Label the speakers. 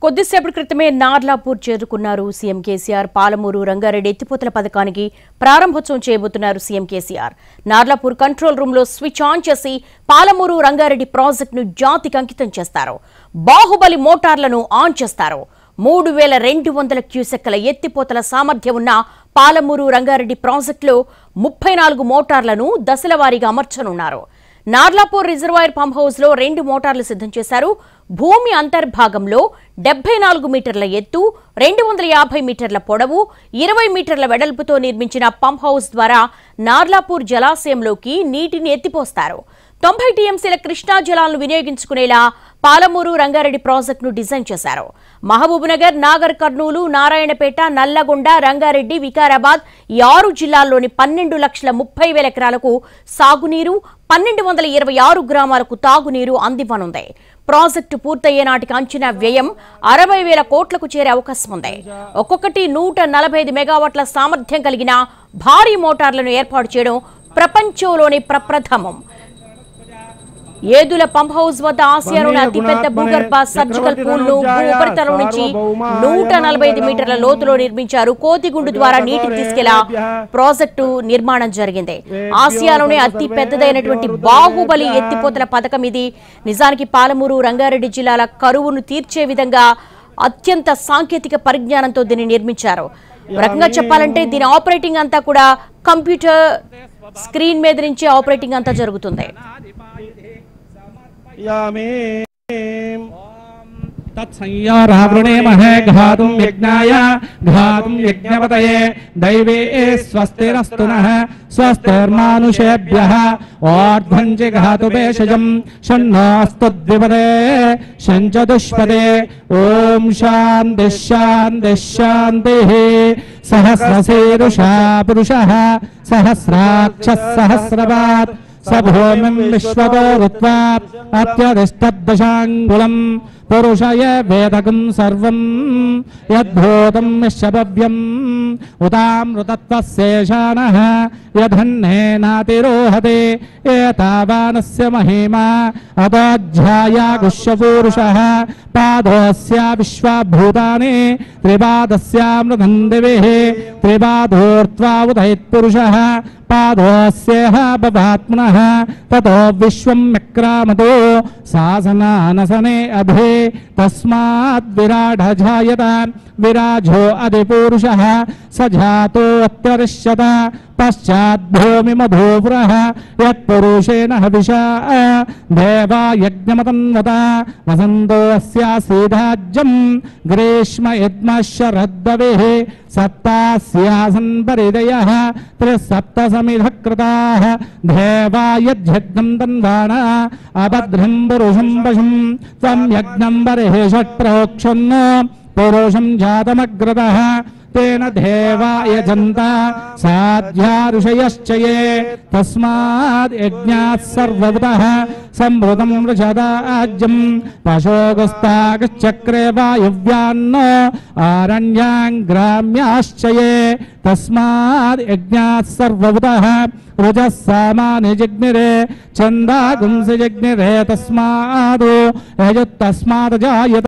Speaker 1: కొద్దిసేపటి క్రితమే నార్లాపూర్ చేరుకున్నారు సీఎం కేసీఆర్ పాలమూరు రంగారెడ్డి ఎత్తిపోతల పథకానికి ప్రారంభోత్సవం చేయబోతున్నారు CM KCR Narlapur control room లో స్విచ్ ఆన్ చేసి పాలమూరు రంగారెడ్డి ప్రాజెక్టును జాతికి అంకితం చేస్తారు బాహుబలి మోటార్లను ఆన్ చేస్తారు మూడు వేల రెండు వందల క్యూసెక్కల ఎత్తిపోతల సామర్థ్యం ఉన్న పాలమూరు రంగారెడ్డి ప్రాజెక్టులో ముప్పై నాలుగు మోటార్లను దశలవారీగా అమర్చనున్నారు నార్లాపూర్ రిజర్వాయర్ పంప్ హౌస్ లో రెండు మోటార్లు సిద్ధం చేశారు భూమి అంతర్భాగంలో డెబ్బై నాలుగు మీటర్ల ఎత్తు రెండు వందల యాభై మీటర్ల పొడవు ఇరవై మీటర్ల వెడల్పుతో నిర్మించిన పంప్ హౌస్ ద్వారా నార్లాపూర్ జలాశయంలోకి నీటిని ఎత్తిపోస్తారు తొంభై టీఎంసీల కృష్ణా జలాలను వినియోగించుకునేలా పాలమూరు రంగారెడ్డి ప్రాజెక్టును డిజైన్ చేశారు మహబూబ్నగర్ నాగర్ కర్నూలు నారాయణపేట నల్లగొండ రంగారెడ్డి వికారాబాద్ ఈ ఆరు జిల్లాల్లోని పన్నెండు లక్షల ముప్పై వేల ఎకరాలకు సాగునీరు పన్నెండు వందల ఇరవై ఆరు గ్రామాలకు తాగునీరు అందివ్వనుంది ప్రాజెక్టు పూర్తయ్యే నాటికి అంచనా వ్యయం అరవై వేల కోట్లకు చేరే అవకాశం ఉంది ఒక్కొక్కటి నూట నలభై ఐదు మెగావాట్ల సామర్థ్యం కలిగిన భారీ మోటార్లను ఏర్పాటు చేయడం ప్రపంచంలోని ప్రప్రథమం ఏదుల పంప్ హౌస్ వద్ద ఆసియాలోని అతిపెద్ద భూగర్భ సర్జికల్ పూల్ ను భూ ఉపరితలం నుంచి నూట నలభై ఐదు మీటర్ల లోతులో నిర్మించారు కోతిగుండు ద్వారా నీటి తీసుకెళ్లా ప్రాజెక్టు నిర్మాణం జరిగింది ఆసియాలోనే అతి పెద్దదైనటువంటి బాహుబలి ఎత్తిపోతల పథకం ఇది నిజానికి పాలమూరు రంగారెడ్డి జిల్లాల కరువును తీర్చే విధంగా అత్యంత సాంకేతిక పరిజ్ఞానంతో దీన్ని నిర్మించారు ఒక రకంగా చెప్పాలంటే దీని ఆపరేటింగ్ అంతా కూడా కంప్యూటర్ స్క్రీన్ మీద నుంచి ఆపరేటింగ్ అంతా జరుగుతుంది
Speaker 2: यामे
Speaker 3: तत्संयारावृणेमहे घातुं यज्ञाय घातुं यज्ञपतये दैवे स्वस्तिरस्तु नः स्वस्तिर्मानुषेभ्यः ओर्ध्वं च घातु भेषजम् षण्णास्तु द्विपदे षञ्च दुष्पदे ॐ शान्तिः शान्तिः शान्तिः सहस्रशीरुषा पुरुषः सहस्राक्षः सहस्रपात् स भूमिम् विश्वतो ऋत्वा अत्यधिष्ठद्दशाङ्गुलम् पुरुषय वेदकम् सर्वम् यद्भूतम् विश्वभव्यम् उतामृतत्वशेषाणः यधन्नेनातिरोहते एतावानस्य महिमा अतोऽध्यायागुष्यपूरुषः पादोऽस्या विश्वाभूतानि त्रिपादस्यामृतम् दिविः त्रिपादोर्त्वा उदयत्पुरुषः पादोऽस्येह बभात्मनः ततो विश्वम् विक्रामतो सासनानसने अभे तस्माद्विराढजायत विराजो अधिपूरुषः स जातोऽत्यरिष्यत पश्चाद्भूमिमधूपुरः यत्पुरुषेण हविषा देवा यज्ञमतन्वत वसन्तोऽस्यासीधाज्यम् ग्रीष्म यद्मशरद्दविः सप्तास्यासन् परिदयः त्रिसप्तसमिधः कृताः देवा यज्ञम् तन्वाण अभद्रम् पुरुषम् पशुम् त्वम् यज्ञम् बर्हिः षट्प्रोक्षन् पुरुषम् जातमग्रतः तेन देवा यजन्त साध्या ऋषयश्च ये तस्माद् यज्ञात् सर्वभूतः संवृतम् वृषदाज्यम् पशोगस्तागश्चक्रे वायुव्यान्न आरण्याम् ग्राम्याश्च ये तस्माद् यज्ञात् सर्वभूतः ऋजः सामानि जिग्निरे छन्दागुंसि जिग्निरे तस्मादो यजुत्तस्मात् जायत